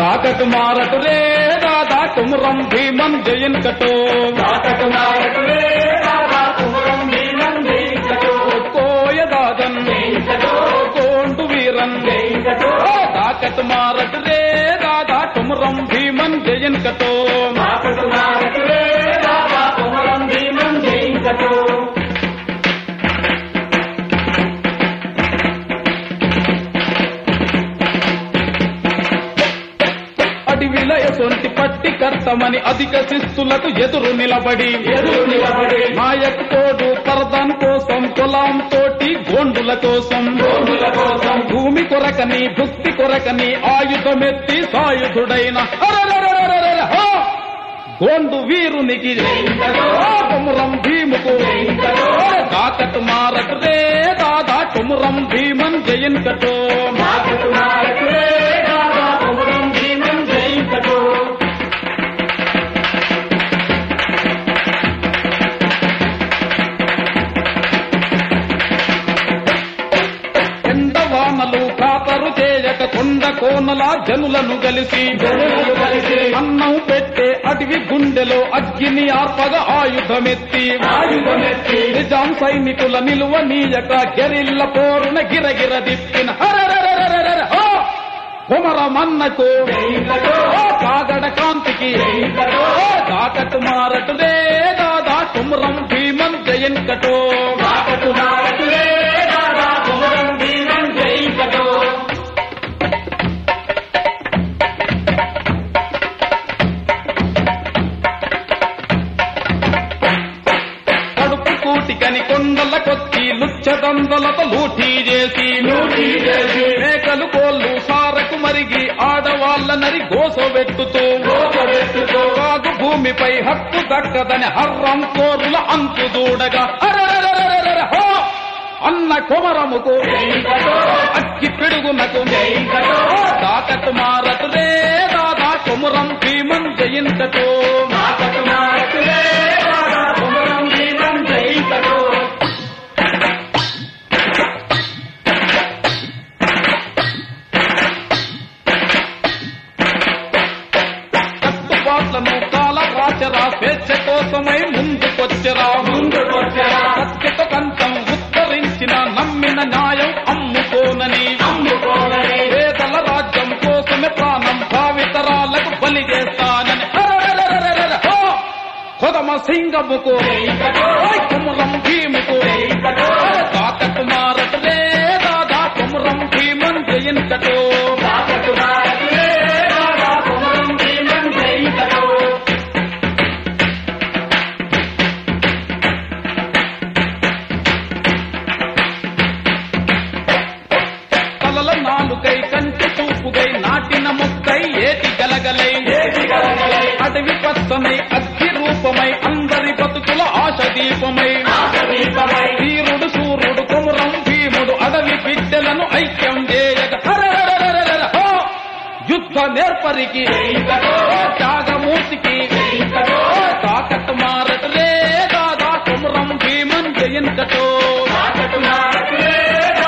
తాకటు మారటు రే దాదా కుమరం భీమన్ జయన్ కటో తాకటు మారటు రే రాధా కుమరం భీమం జయించటో కోయ దాదన్ జయించటో కోండు వీరన్ జయించటో తాకటు మారటు రే దాదా కుమరం భీమన్ జయన్ కటో తాకటు మారటు రే రాధా కుమరం భీమం జయించటో అడవిల ఎసొంటి పట్టి కర్తమని అధిక శిస్తులకు ఎదురు నిలబడి ఎదురు నిలబడి నాయకు తోడు పరదాన్ కోసం కులం తోటి గోండుల కోసం గోండుల కోసం భూమి కొరకని భుక్తి కొరకని ఆయుధమెత్తి సాయుధుడైన అరెరెరెరెరెరె! హో! గోండు వీరునికి ఆ కుమురం భీముకు కాకటు మారటు రే దాదా కుమురం భీమన్ జయన్ కటో తాకటు మారటు రే రాధా కుమరం భీమం జయించటో ఎండవానలు కాతరు చేయక కొండ కోనల జనులను కలిసి జనులను కలిసి అన్నం పెట్టే అడవి గుండెలో అగ్గిని ఆర్పగ ఆయుధమెత్తి ఆయుధమెత్తి నిజాం సైనికుల నిలువ నీయక గెరిల్ల పోరున గిరగిర దిప్పిన హరరరరరరర! హో! కుమరమన్నకు జయించటో ఓ కాగడ కాంతికి జయించటో ఓ కాకటు మారటు రే దాదా కుమరం భీమన్ జయన్ కటో తాకటు మారటు రే రాధా కుమరం భీమం జయించటో కడుపు కూటికని కొండల కొచ్చి లుచ్చదందలతో లూటీ చేసి లూటీ చేసి మేకలు కోళ్ళు సారకు మరిగి ఆడవాళ్ళ నరి గోసబెట్టుతూ గోపవెత్తుతో కాదు భూమిపై హక్కు దక్కదని హర్రం కోరుల అంతు దూడగా అరెరెరెరెరెరె! హో! అన్న కొమరముకు జయించటో అక్కి పిడుగునకు జయించటో తాకట్టు మారటు రే దాదా కొమురం భీమన్ జయించటో తాకటు మారటు రే రాధా కుమరం భీమం జయించటో కట్టుబాట్లను కాల రాచరా స్వేచ్ఛ కోసమై ముందుకొచ్చరా ముందుకొచ్చరా సత్యత కంఠం ఉత్తరించిన నమ్మిన న్యాయం అమ్ముకోనని అమ్ముకోనని పేదల రాజ్యం కోసమే ప్రాణం భావితరాలకు బలి చేస్తానని అరెరెరెరెరెరె! హో! కొదమ సింగముకు జయించటో ఓయ్ కుమురం భీముకు జయించటో తాకట్టు మారటు రే దాదా కుమురం భీమన్ జయించటో తాకటు మారటు రే రాధా కుమరం భీమం జయించటో తలల నాలుకై కంటి చూపుగై నాటిన మొక్కై ఏటి గలగలై ఏటి గలగలై అడవి పచ్చనై అగ్గి రూపమై అందరి బతుకుల ఆశ దీపమై ఆకదీపమై వీరుడు సూర్యుడు కుమురం భీముడు అడవి బిడ్డలను ఐక్యం చేయగ హరరరరరరర! హో! యుద్ధ నేర్పరికి జయించటో త్యాగమూర్తికి జయించటో తాకట్టు మారటు రే దాదా కుమురం భీమన్ జయంతటో తాకటు మారటు రే